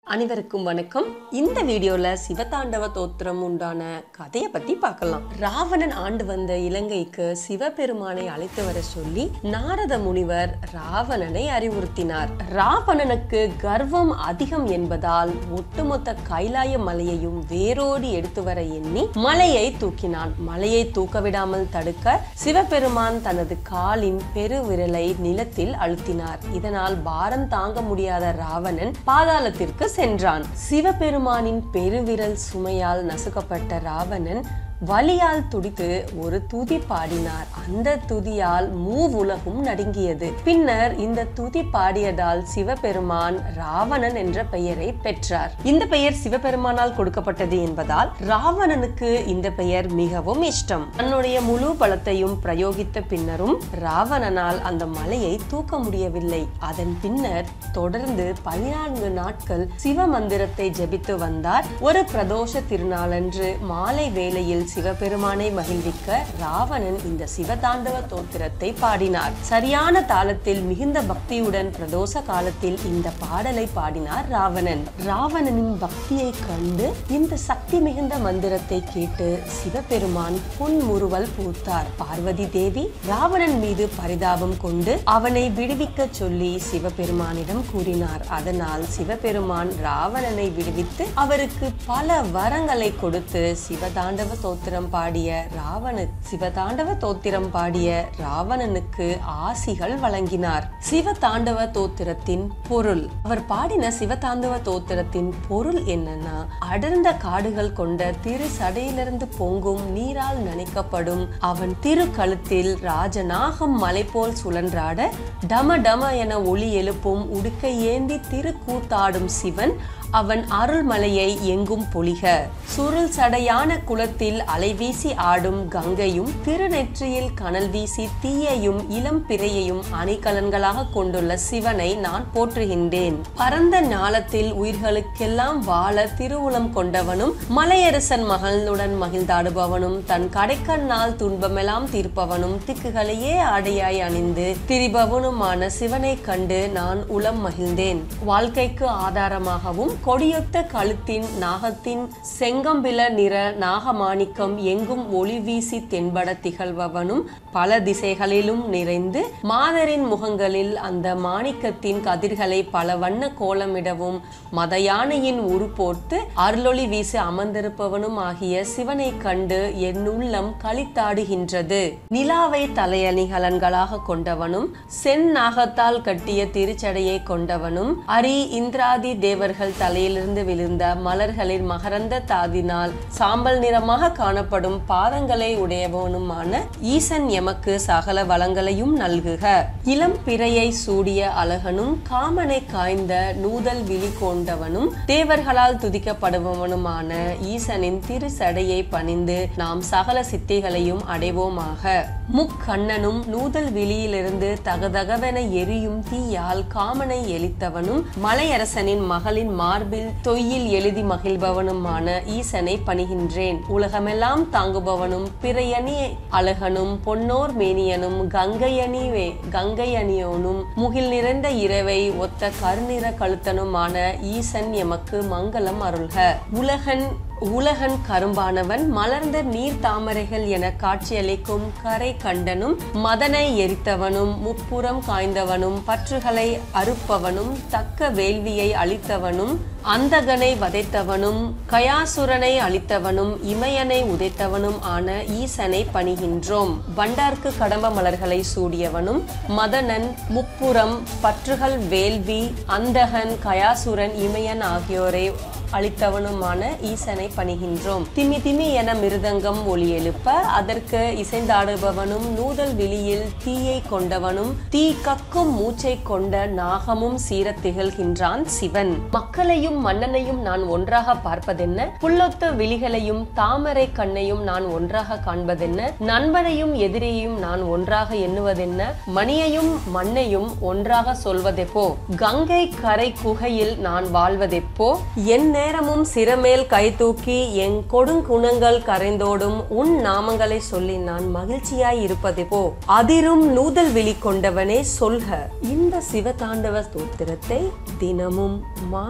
அனைவருக்கும் வணக்கம் இந்த வீடியோல சிவதாண்டவ தோத்திரம் உண்டான கதையை பத்தி பார்க்கலாம் ராவணன் ஆண்டு வந்த இலங்கைக்கு சிவபெருமானை அழைத்து வர சொல்லி நாரத முனிவர் ராவணனை அறிவுறுத்தினார் ராவணனுக்கு கர்வம் அதிகம் என்பதால் ஒட்டுமொத்த கைலாய மலையையும் வேரோடு எடுத்து வர எண்ணி மலையை தூக்கினான் மலையை தூக்க விடாமல் தடுக்க சிவபெருமான் தனது காலின் பெருவிரலை நிலத்தில் அழுத்தினார் இதனால் பாரம் தாங்க முடியாத ராவணன் பாதாளத்திற்கு சென்றான் சிவபெருமானின் பெருவிரல் சுமையால் நசுக்கப்பட்ட ராவணன் வலியால் துடித்து ஒரு துதி பாடினார் அந்த துதியால் மூவுலகும் நடுங்கியது பின்னர் இந்த துதி பாடியதால் சிவபெருமான் ராவணன் என்ற பெயரை பெற்றார் இந்த பெயர் சிவபெருமானால் கொடுக்கப்பட்டது என்பதால் ராவணனுக்கு இந்த பெயர் மிகவும் இஷ்டம் தன்னுடைய முழு பலத்தையும் பிரயோகித்த பின்னரும் ராவணனால் அந்த மலையை தூக்க முடியவில்லை அதன் பின்னர் தொடர்ந்து பதினான்கு நாட்கள் சிவ மந்திரத்தை ஜெபித்து வந்தார் ஒரு பிரதோஷ திருநாளன்று மாலை வேளையில் சிவபெருமானை மகிழ்விக்க ராவணன் இந்த சிவதாண்டவ தோத்திரத்தை பாடினார் சரியான தாளத்தில் மிகுந்த பக்தியுடன் பிரதோஷ காலத்தில் இந்த பாடலை பாடினார் ராவணன் ராவணனின் பக்தியை கண்டு இந்த சக்தி மிகுந்த மந்திரத்தை கேட்டு சிவபெருமான் புன்முறுவல் பூத்தார் பார்வதி தேவி ராவணன் மீது பரிதாபம் கொண்டு அவனை விடுவிக்க சொல்லி சிவபெருமானிடம் கூறினார் அதனால் சிவபெருமான் ராவணனை விடுவித்து அவருக்கு பல வரங்களை கொடுத்து சிவதாண்டவ தோத்திரம் பாடிய ராவண சிவதாண்டவ தோத்திரம் பாடிய ராவணனுக்கு ஆசிகள் வழங்கினார் சிவதாண்டவ தோத்திரத்தின் பொருள் அவர் பாடின சிவதாண்டவ தோத்திரத்தின் பொருள் என்னன்னா அடர்ந்த காடுகள் கொண்ட திரு சடையிலிருந்து பொங்கும் நீரால் நனைக்கப்படும் அவன் திரு கழுத்தில் ராஜநாகம் மலை போல் சுழன்றாட டம டம என ஒளி எழுப்பும் உடுக்கை ஏந்தி திருக்கூத்தாடும் சிவன் அவன் அருள்மலையை எங்கும் பொலிக சுருள் சடையான குளத்தில் அலைவீசி ஆடும் கங்கையும் திருநெற்றியில் கனல் வீசி தீயையும் இளம் பிறையையும் அணிகலன்களாக கொண்டுள்ள சிவனை நான் போற்றுகின்றேன் பரந்த ஞாலத்தில் உயிர்களுக்கெல்லாம் வாழ திருவுளம் கொண்டவனும் மலையரசன் மகளுடன் மகிழ்ந்தாடுபவனும் தன் கடைக்கண்ணால் துன்பமெல்லாம் தீர்ப்பவனும் திக்குகளையே ஆடையாய் அணிந்து திரிபவனுமான சிவனை கண்டு நான் உளம் மகிழ்ந்தேன் வாழ்க்கைக்கு ஆதாரமாகவும் கொடியொத்த கழுத்தின் நாகத்தின் செங்கம்பில நிற நாகமாணிக்கம் எங்கும் ஒளி வீசி தென்பட திகழ்பவனும் பல திசைகளிலும் நிறைந்து மாதரின் முகங்களில் அந்த மாணிக்கத்தின் கதிர்களை பல வண்ண கோலமிடவும் மதயானையின் உரு போர்த்து அருளொளி வீசி அமர்ந்திருப்பவனும் ஆகிய சிவனை கண்டு என் உள்ளம் களித்தாடுகின்றது நிலாவை தலையணிகலன்களாக கொண்டவனும் சென் நாகத்தால் கட்டிய திருச்சடையை கொண்டவனும் அரி இந்திராதி தேவர்கள் தலையிலிருந்து விழுந்த மலர்களின் மகரந்த தாதினால் சாம்பல் நிறமாக காணப்படும் பாதங்களை உடையவனுமான ஈசன் எமக்கு சகல வளங்களையும் நல்குக இளம் பிறையை சூடிய அழகனும் காமனை காய்ந்த நூதல் விழி கொண்டவனும் தேவர்களால் துதிக்கப்படுபவனுமான ஈசனின் திரு சடையை பணிந்து நாம் சகல சித்திகளையும் அடைவோமாக முக்கண்ணனும் நூதல் விழியிலிருந்து தகதகவென எரியும் தீயால் காமனை எலித்தவனும் மலையரசனின் மகளின் மார்பில் தொய்யில் எழுதி மகிழ்பவனுமான ஈசனை பணிகின்றேன் உலகமெல்லாம் தாங்குபவனும் பிறையணி அழகனும் பொன்னோர் மேனியனும் கங்கையணி கங்கையணியோனும் முகில் நிறைந்த இரவை ஒத்த கருநிற கழுத்தனுமான ஈசன் எமக்கு மங்களம் அருள்க உலகன் உலகன் கரும்பானவன் மலர்ந்த நீர் தாமரைகள் என காட்சியளிக்கும் கரை கண்டனும் மதனை எரித்தவனும் முப்புறம் காய்ந்தவனும் பற்றுகளை அறுப்பவனும் தக்க வேள்வியை அளித்தவனும் அந்தகனை வதைத்தவனும் கயாசுரனை அழித்தவனும் இமயனை உதைத்தவனும் ஆன ஈசனை பணிகின்றோம் பண்டார்க்கு கடம்ப மலர்களை சூடியவனும் மதனன் முப்புறம் பற்றுகள் வேள்வி அந்தகன் கயாசுரன் இமயன் ஆகியோரை அளித்தவனுமான ஈசனை பணிகின்றோம் திமி திமி என மிருதங்கம் ஒளி எழுப்ப அதற்கு இசைந்தாடுபவனும் நூதல் விழியில் தீயை கொண்டவனும் தீ கக்கும் மூச்சை கொண்ட நாகமும் சீர திகழ்கின்றான் சிவன் மக்களையும் மன்னனையும் நான் ஒன்றாக பார்ப்பதென்ன புல்லொத்த விழிகளையும் தாமரை கண்ணையும் நான் ஒன்றாக காண்பதென்ன நண்பனையும் எதிரியையும் நான் ஒன்றாக எண்ணுவதென்ன மணியையும் மண்ணையும் ஒன்றாக சொல்வதெப்போ கங்கை கரை குகையில் நான் வாழ்வதெப்போ என் நேரமும் சிரமேல் கை தூக்கி என் கொடுங்குணங்கள் கரைந்தோடும் உன் நாமங்களை சொல்லி நான் மகிழ்ச்சியாய் இருப்பதெப்போ அதிரும் நூதல் விழி கொண்டவனே சொல்க இந்த சிவதாண்டவ ஸ்தோத்திரத்தை தினமும் மாலையில்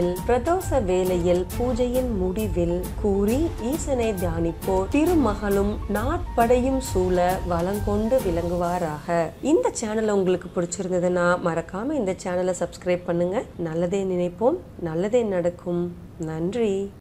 வேளையில் பிரதோஷ வேளையில் பூஜையின் முடிவில் கூறி ஈசனை தியானிப்போர் திருமகளும் நாட்படையும் சூழ வளங்கொண்டு விளங்குவாராக இந்த சேனல் உங்களுக்கு பிடிச்சிருந்ததுன்னா மறக்காம இந்த சேனலை சப்ஸ்கிரைப் பண்ணுங்க நல்லதே நினைப்போம் நல்லதே நடக்கும் நன்றி